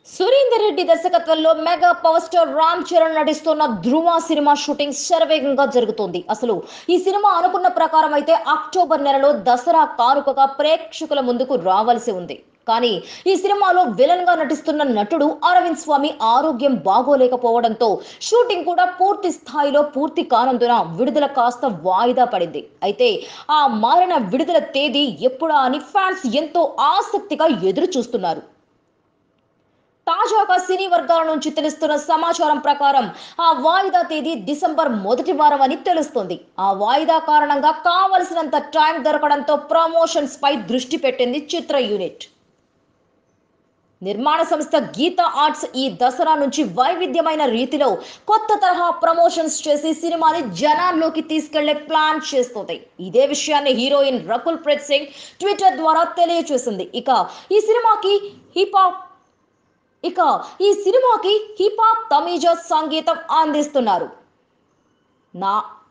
సురేందర్ రెడ్డి దర్శకత్వంలో mega power star Ram Charan నటిస్తున్న Dhruva cinema shooting శరవేగంగా జరుగుతోంది అసలు ఈ సినిమా అనుకున్న ప్రకారం అయితే అక్టోబర్ నెలలో దసరా కానుకగా ప్రేక్షకుల ముందుకు రావాల్సి ఉంది కానీ ఈ సినిమాలో విలన్ గా నటిస్తున్న నటుడు అరవింద్ స్వామి ఆరోగ్యం బాగోలేకపోవడంతో షూటింగ్ కూడా పూర్తి స్థాయిలో పూర్తి కానందున విడుదల కాస్త వాయిదా పడింది అయితే ఆ మారిన విడుదల తేదీ ఎప్పుడా అని ఫ్యాన్స్ ఎంతో ఆసక్తిగా ఎదురు చూస్తున్నారు తాజాగా సినీ వర్గాల నుంచి తెలుస్తున్న సమాచారం ప్రకారం ఆ వాయిదా తేదీ డిసెంబర్ మొదటి వారం అని తెలుస్తుంది ఆ వాయిదా కారణంగా కావలసినంత టైం దొరకడంతో ప్రమోషన్స్ పై దృష్టి పెట్టింది చిత్ర యూనిట్ నిర్మాణ సంస్థ గీత ఆర్ట్స్ ఈ దసరా నుంచి వైవిధ్యమైన రీతిలో కొత్త తరహా ప్రమోషన్స్ చేసి సినిమాని జనాల్లోకి తీసుకెళ్లే ప్లాన్ చేస్తుంది ఇదే విషయాన్ని హీరోయిన్ రకుల్ ప్రీత్ సింగ్ ట్విట్టర్ ద్వారా తెలియచేసింది ఇక ఈ సినిమాకి హిప్ హాప్ ఇక ఈ సినిమాకి హిప్ హాప్ తమీజా సంగీతం అందిస్తున్నారు నా